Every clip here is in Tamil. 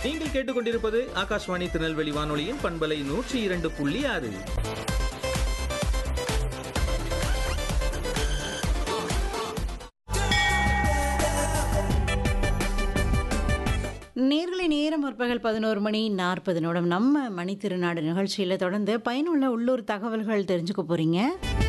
நீங்கள் கேட்டுக்கொண்டிருப்பது ஆகாஷ்வாணி திருநெல்வேலி வானொலியின் பண்பலை நூற்றி இரண்டு புள்ளி ஆறு நேர்களை நேரம் முற்பகல் பதினோரு மணி நாற்பது நிமிடம் நம்ம மணி திருநாடு நிகழ்ச்சியில் தொடர்ந்து பயனுள்ள உள்ளூர் தகவல்கள் தெரிஞ்சுக்க போறீங்க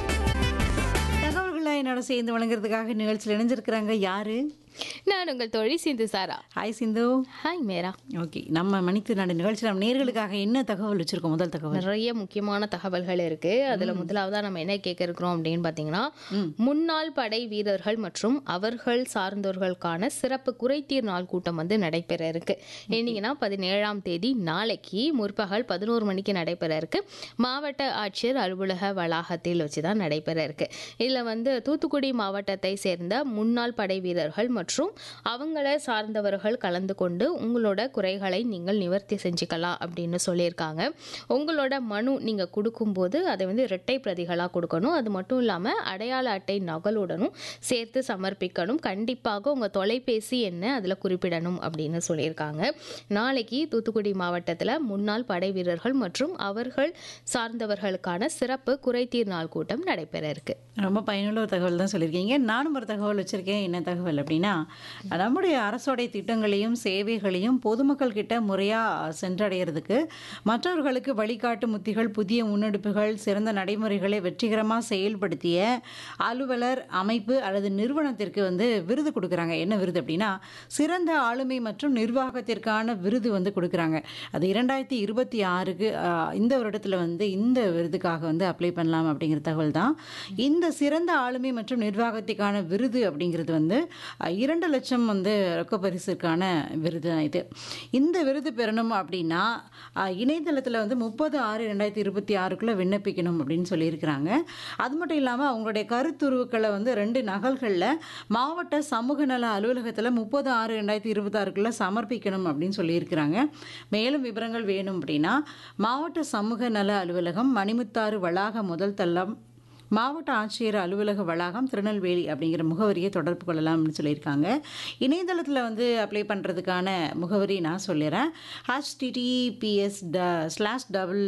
தகவல்களை என்னோட சேர்ந்து வழங்குறதுக்காக நிகழ்ச்சியில் இணைஞ்சிருக்கிறாங்க யாரு நான் உங்கள் தோழி Sindhu Sara hi Sindhu hi Meera okay நம்ம மணி திருநாடு நிகழ்ச்சியில் நம்ம நேர்களுக்காக என்ன தகவல் வச்சிருக்கோம் முதல் தகவல் நிறைய முக்கியமான தகவல்கள் இருக்கு அதுல முதலாவதா நம்ம என்ன கேட்க இருக்கிறோம் அப்படின்னு பாத்தீங்கன்னா முன்னாள் படை வீரர்கள் மற்றும் அவர்கள் சார்ந்தோர்களுக்கான சிறப்பு குறைதீர் நாள் கூட்டம் வந்து நடைபெற இருக்கு என்னைக்குன்னா பதினேழாம் தேதி நாளைக்கு முற்பகல் பதினோரு மணிக்கு நடைபெற இருக்கு மாவட்ட ஆட்சியர் அலுவலக வளாகத்தில் வச்சுதான் நடைபெற இருக்கு இதுல வந்து தூத்துக்குடி மாவட்டத்தை சேர்ந்த முன்னாள் படை வீரர்கள் மற்றும் அவங்கள சார்ந்தவர்கள் கலந்து கொண்டு உங்களோட குறைகளை நீங்கள் நிவர்த்தி செஞ்சுக்கலாம் அப்படின்னு சொல்லியிருக்காங்க உங்களோட மனு நீங்கள் கொடுக்கும்போது அதை வந்து இரட்டை பிரதிகளாக கொடுக்கணும் அது மட்டும் இல்லாமல் அடையாள அட்டை நகலுடனும் சேர்த்து சமர்ப்பிக்கணும் கண்டிப்பாக உங்கள் தொலைபேசி என்ன அதில் குறிப்பிடணும் அப்படின்னு சொல்லியிருக்காங்க நாளைக்கு தூத்துக்குடி மாவட்டத்தில் முன்னாள் படை வீரர்கள் மற்றும் அவர்கள் சார்ந்தவர்களுக்கான சிறப்பு குறைதீர் நாள் கூட்டம் நடைபெற இருக்கு ரொம்ப பயனுள்ள ஒரு தகவல் தான் சொல்லியிருக்கீங்க நானும் ஒரு தகவல் வச்சுருக்கேன் என்ன தகவல் அப்படின்னா நம்முடைய அரசோடைய திட்டங்களையும் சேவைகளையும் பொதுமக்கள் கிட்ட முறையாக சென்றடைகிறதுக்கு மற்றவர்களுக்கு வழிகாட்டும் உத்திகள் புதிய முன்னெடுப்புகள் சிறந்த நடைமுறைகளை வெற்றிகரமாக செயல்படுத்திய அலுவலர் அமைப்பு அல்லது நிறுவனத்திற்கு வந்து விருது கொடுக்குறாங்க என்ன விருது அப்படின்னா சிறந்த ஆளுமை மற்றும் நிர்வாகத்திற்கான விருது வந்து கொடுக்குறாங்க அது இரண்டாயிரத்தி இருபத்தி ஆறுக்கு இந்த வருடத்தில் வந்து இந்த விருதுக்காக வந்து அப்ளை பண்ணலாம் அப்படிங்கிற தகவல் தான் இந்த சிறந்த ஆளுமை மற்றும் நிர்வாகத்திற்கான விருது அப்படிங்கிறது வந்து அஹ், இரண்டு லட்சம் வந்து ரொக்க பரிசுக்கான விருது தான் இது இந்த விருது பெறணும் அப்படின்னா அஹ், இணையதளத்தில் வந்து முப்பது ஆறு ரெண்டாயிரத்தி இருபத்தி ஆறுக்குள்ளே விண்ணப்பிக்கணும் அப்படின்னு சொல்லியிருக்கிறாங்க அது மட்டும் இல்லாமல் அவங்களுடைய கருத்துருவுக்களை வந்து ரெண்டு நகல்களில் மாவட்ட சமூக நல அலுவலகத்தில் முப்பது ஆறு ரெண்டாயிரத்தி இருபத்தாறுக்குள்ளே சமர்ப்பிக்கணும் அப்படின்னு சொல்லியிருக்கிறாங்க மேலும் விவரங்கள் வேணும் அப்படின்னா மாவட்ட சமூக நல அலுவலகம் மணிமுத்தாறு வளாக முதல் தளம் மாவட்ட ஆட்சியர் அலுவலக வளாகம் திருநெல்வேலி அப்படிங்கிற முகவரியை தொடர்பு கொள்ளலாம்னு சொல்லியிருக்காங்க இணையதளத்தில் வந்து அப்ளை பண்ணுறதுக்கான முகவரி நான் சொல்லிடுறேன் ஹச்டிடிபிஎஸ் ட slash double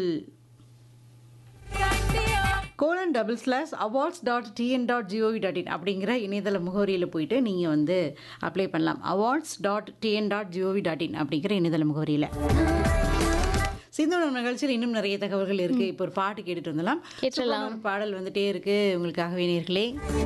colon double slash awards dot TN dot GOV dot in அப்படிங்கிற இணையதள முகவரியில் போயிட்டு நீங்கள் வந்து அப்ளை பண்ணலாம் awards dot TN dot GOV dot in அப்படிங்கிற இணையதள முகவரியில் சிந்து நிகழ்ச்சியில் இன்னும் நிறைய தகவல்கள் இருக்கு இப்போ ஒரு பாட்டு கேட்டுட்டு வந்துடலாம் கேட்டுடலாம். சூப்பரான ஒரு பாடல் வந்துட்டே இருக்கு உங்களுக்காகவே நேர்களே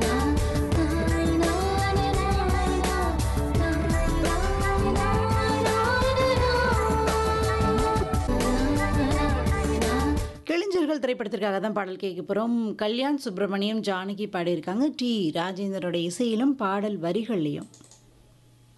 கிளிஞ்சர்கள் திரைப்படத்திற்காக தான் பாடல் கேட்க போகிறோம் கல்யாண் சுப்பிரமணியம் ஜானகி பாடியிருக்காங்க டி ராஜேந்தரோட இசையிலும் பாடல் வரிகள்லையும்